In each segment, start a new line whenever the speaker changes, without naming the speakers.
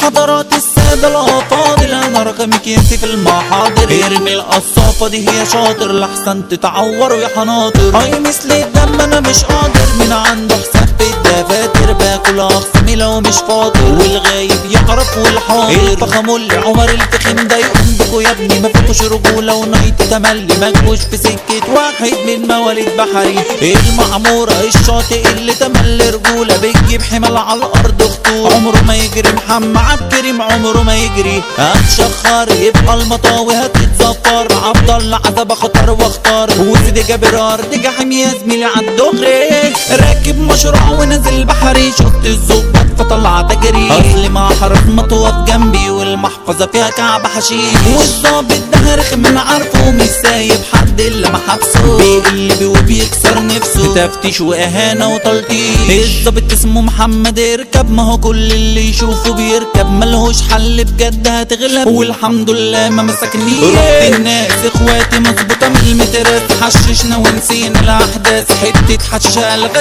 حضرات السادة الأفاضل أنا رقمك ينسي في المحاضر ارمي القصافة دي هي شاطر لحسن تتعور يا حناطر أي مثل الدم أنا مش قادر من عنده حساب في الدفاتر باكل أخصامي لو مش فاضر والغايب يعرف والحاضر الفخم اللي عمر الفخم ده يقوم بكو يا ابني ما فيكوش رجولة ونايت تملي مجوش في سكة واحد من مواليد بحري المعمورة الشاطئ اللي تملي رجولة بتجيب حمل على الأرض خطوط عمره ما يجري محمد عبد كريم عمره ما يجري هتشخر يبقى المطاوي هتتزفر عبد الله عذاب خطر واختار وسيدي جابرار دي جحيم يا زميلي عالدغري راكب مشروع ونازل بحري شفت الظباط فطلعت اجري اصل ما حرس مطوط جنبي والمحفظه فيها كعب حشيش والظابط ده رخم من عارفه مش سايب حد الا ما حبسه بيقلب وبيكسر نفسه تفتيش واهانه وتلطيش الظابط اسمه محمد اركب ما هو كل اللي يشوفه بيركب ملهوش حل بجد هتغلب والحمد لله ما مسكنيش رحت الناس اخواتي مظبوطه من المترات حششنا ونسينا الاحداث حته حشيشه الغاز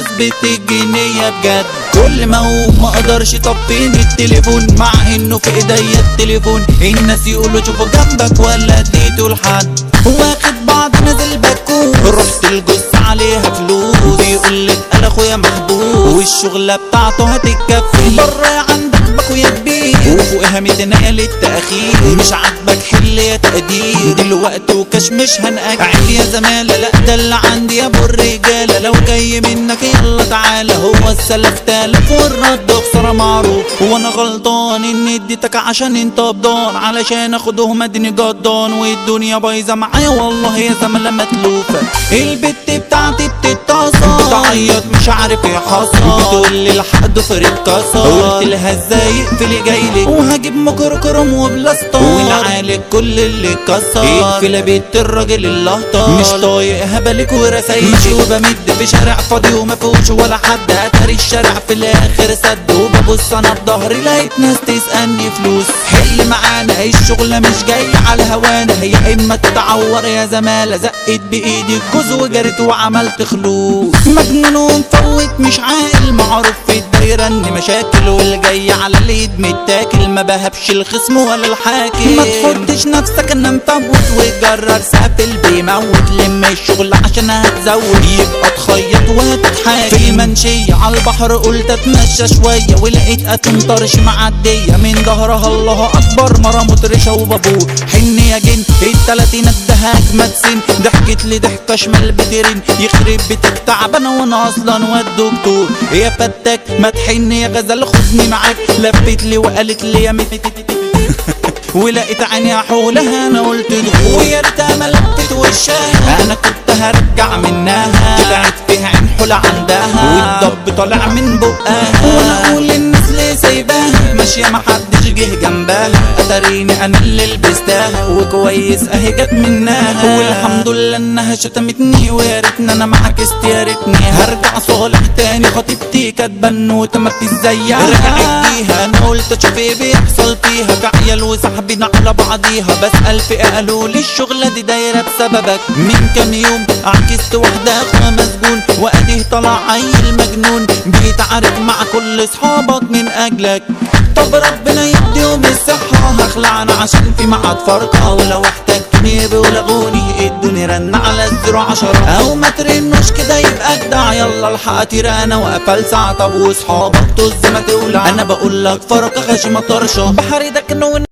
بتجنيه بجد كل ما هو ما اقدرش يطفيني التليفون مع انه في ايديا التليفون الناس يقولوا شوفوا جنبك ولا اديته لحد واخد بعض نازل بكون رحت الجث عليها فلوس بيقول لك انا اخويا محبوس والشغله بتاعته هتتكفي بره عندك باخويا كبير وفوقها ميتنا للتأخير مش عاجبك حل يا تقدير دلوقتي وكاش مش هنأجل عيل يا زمالة لا ده اللي عندي يا ابو الرجالة لو جاي منك يلا تعالى هو السلف تالف والرد خسارة معروف وانا غلطان ان اديتك عشان انت بضان علشان اخدهم اديني جدان والدنيا بايظة معايا والله يا زمالة متلوفة البت بتاعتي بتتصل بتعيط مش عارف ايه حصل بتقول لي الحق فريق كسر قلت لها ازاي اقفلي جايلك وهجيب مكركرم وبلاستر ونعالج كل اللي اتكسر اقفلي بيت الراجل اللهطة مش طايق هبلك ورسايل ماشي وبمد في شارع فاضي وما فيهوش ولا حد اتاري الشارع في الاخر سد وببص انا بظهري لقيت ناس تسألني فلوس حل معانا هي الشغلة مش جاية على هوانا هي اما تتعور يا زمالة زقت بايدي الجوز وجرت وعملت خلوص مجنون ومفوت مش عاقل معروف في الدايرة ان مشاكل واللي جاي على اليد متاكل ما بهبش الخصم ولا الحاكم ما تحطش نفسك انا مفوت وتجرر سافل بيموت لم الشغل عشان هتزود يبقى تخيط وهتتحاكم في منشية على البحر قلت اتمشى شوية ولقيت اتم طرش معدية من ظهرها الله اكبر مرة مطرشة وبابور حن يا جن التلاتين ادها اجمد سن ضحكت لي ضحكة شمال بترن يخرب بيتك تعبانة وانا اصلا والدكتور يا فتاك ما تحن يا غزل خدني معاك لفت لي وقالت لي يا مت ولقيت عيني حولها انا قلت دخول ويا ريتها ما لفت وشها انا كنت هرجع منها طلعت فيها عين حلى عندها والضب طالع من بقها وانا اقول للناس ليه سايباها ماشيه محدش جه جنبها اتاريني انا اللي لبستها وكويس اهي جت منها والحمد لله انها شتمتني ويا ريتني انا معاكست يا ريتني هرجع صالح تاني خطيبتي كانت بنوته ما فيش زيها رجعت فيها انا قلت اشوف ايه بيحصل فيها كعيال وصاحبين على بعضيها بسال في قالوا لي الشغله دي دايره بسببك من كام يوم عكست واحده اخوها مسجون واديه طلع عيل مجنون بيتعارك مع كل اصحابك من اجلك طب ربنا يديهم الصحة هخلع انا عشان في معاد فرقة ولو احتجتني بولغوني ادوني رن على الزيرو عشرة او ما ترنوش كده يبقى اجدع يلا الحق اطير انا وقفل ساعة طب واصحابك طز ما تولع انا بقول لك فرقة غشيمة طرشة بحري ده كانوا